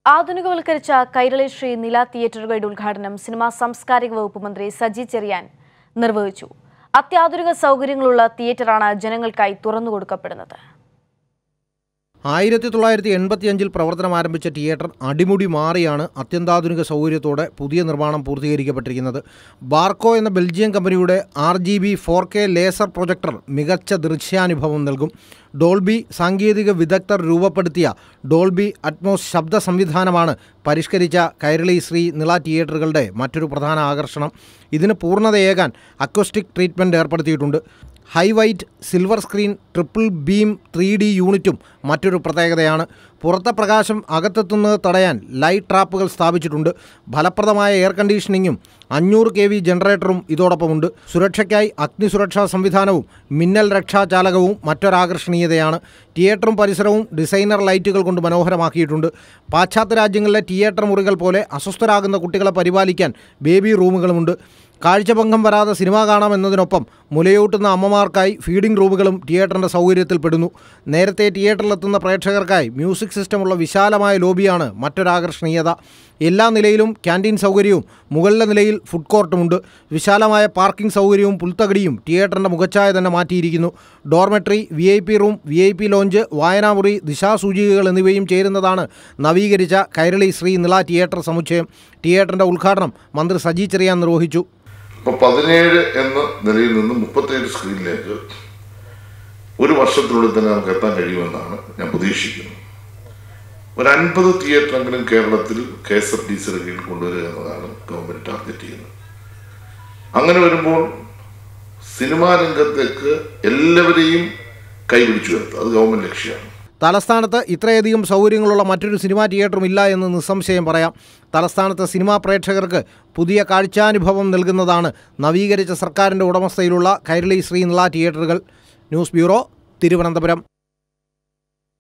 ആധുനികവൽക്കരിച്ച കൈരളി ശ്രീ നില തിയേറ്ററുകളുടെ ഉദ്ഘാടനം സിനിമാ സാംസ്കാരിക വകുപ്പ് മന്ത്രി സജി ചെറിയാൻ നിർവഹിച്ചു അത്യാധുനിക സൗകര്യങ്ങളുള്ള തിയേറ്ററാണ് ജനങ്ങൾക്കായി തുറന്നുകൊടുക്കപ്പെടുന്നത് ആയിരത്തി തൊള്ളായിരത്തി എൺപത്തിയഞ്ചിൽ പ്രവർത്തനം ആരംഭിച്ച തിയേറ്റർ അടിമുടി മാറിയാണ് അത്യന്താധുനിക സൗകര്യത്തോടെ പുതിയ നിർമ്മാണം പൂർത്തീകരിക്കപ്പെട്ടിരിക്കുന്നത് ബാർക്കോ എന്ന ബെൽജിയം കമ്പനിയുടെ R G B four K laser projector മികച്ച ദൃശ്യാനുഭവം നൽകും ഡോൾബി സാങ്കേതിക വിദഗ്ധർ രൂപപ്പെടുത്തിയ ഡോൾബി അറ്റ്മോസ് ശബ്ദ സംവിധാനമാണ് പരിഷ്കരിച്ച കൈരളി ശ്രീ നിള തിയേറ്ററുകളുടെ മറ്റൊരു പ്രധാന ആകർഷണം ഇതിന് പൂർണ്ണതയേകാൻ അക്വസ്റ്റിക് ട്രീറ്റ്മെൻറ്റ് ഏർപ്പെടുത്തിയിട്ടുണ്ട് high white silver screen triple beam three D യൂണിറ്റും മറ്റൊരു പ്രത്യേകതയാണ് പുറത്തെ പ്രകാശം അകത്തെത്തുന്നത് തടയാൻ ലൈറ്റ് ട്രാപ്പുകൾ സ്ഥാപിച്ചിട്ടുണ്ട് ഫലപ്രദമായ എയർ കണ്ടീഷനിങ്ങും അഞ്ഞൂറ് കെ വി ജനറേറ്ററും ഇതോടൊപ്പമുണ്ട് സുരക്ഷയ്ക്കായി അഗ്നിസുരക്ഷാ സംവിധാനവും മിന്നൽ രക്ഷാചാലകവും മറ്റൊരാകർഷണീയതയാണ് തിയേറ്ററും പരിസരവും ഡിസൈനർ ലൈറ്റുകൾ കൊണ്ട് മനോഹരമാക്കിയിട്ടുണ്ട് പാശ്ചാത്യ രാജ്യങ്ങളിലെ തിയേറ്റർ മുറികൾ പോലെ അസ്വസ്ഥരാകുന്ന കുട്ടികളെ പരിപാലിക്കാൻ ബേബി റൂമുകളുമുണ്ട് കാഴ്ചഭംഗം വരാതെ സിനിമ കാണാമെന്നതിനൊപ്പം മുലയൂട്ടുന്ന അമ്മമാർക്കായി ഫീഡിംഗ് റൂമുകളും തിയേറ്ററിൻ്റെ സൗകര്യത്തിൽപ്പെടുന്നു നേരത്തെ തിയേറ്ററിലെത്തുന്ന പ്രേക്ഷകർക്കായി മ്യൂസിക് സിസ്റ്റമുള്ള വിശാലമായ ലോബിയാണ് മറ്റൊരാകർഷണീയത എല്ലാ നിലയിലും ക്യാൻറ്റീൻ സൗകര്യവും മുകളിലെ നിലയിൽ ഫുഡ് കോർട്ടുമുണ്ട് വിശാലമായ പാർക്കിംഗ് സൗകര്യവും പുൽത്തകടിയും തിയേറ്ററിൻ്റെ മുഖച്ഛായ തന്നെ മാറ്റിയിരിക്കുന്നു dormitory V I P room V I P lounge വായനാമുറി ദിശാസൂചികകൾ എന്നിവയും ചേരുന്നതാണ് നവീകരിച്ച കൈരളി ശ്രീ നിള തിയേറ്റർ സമുച്ചയം തിയേറ്ററിൻ്റെ ഉദ്ഘാടനം മന്ത്രി സജി ചെറിയാൻ നിർവഹിച്ചു അപ്പോൾ പതിനേഴ് എന്ന നിലയിൽ നിന്ന് മുപ്പത്തേഴ് സ്ക്രീനിലേക്ക് ഒരു വർഷത്തിനുള്ളിൽ തന്നെ നമുക്ക് എത്താൻ കഴിയുമെന്നാണ് ഞാൻ പ്രതീക്ഷിക്കുന്നത് ഒരു അൻപത് തിയേറ്ററെങ്കിലും കേരളത്തിൽ കെ എസ് എഫ് ഡി സിയുടെ കീഴിൽ കൊണ്ടുവരിക എന്നതാണ് ഗവൺമെന്റ് ടാർഗറ്റ് ചെയ്യുന്നത് അങ്ങനെ വരുമ്പോൾ സിനിമാ രംഗത്തേക്ക് എല്ലാവരെയും കൈപിടിച്ചു വരുത്തുക അത് ഗവൺമെന്റ് ലക്ഷ്യമാണ് തലസ്ഥാനത്ത് ഇത്രയധികം സൗകര്യങ്ങളുള്ള മറ്റൊരു സിനിമാ തിയേറ്ററും ഇല്ല എന്ന് നിസ്സംശയം പറയാം തലസ്ഥാനത്തെ സിനിമാ പ്രേക്ഷകർക്ക് പുതിയ കാഴ്ചാനുഭവം നൽകുന്നതാണ് നവീകരിച്ച സർക്കാരിൻ്റെ ഉടമസ്ഥയിലുള്ള കൈരളി ശ്രീനിള തിയേറ്ററുകൾ ന്യൂസ് ബ്യൂറോ തിരുവനന്തപുരം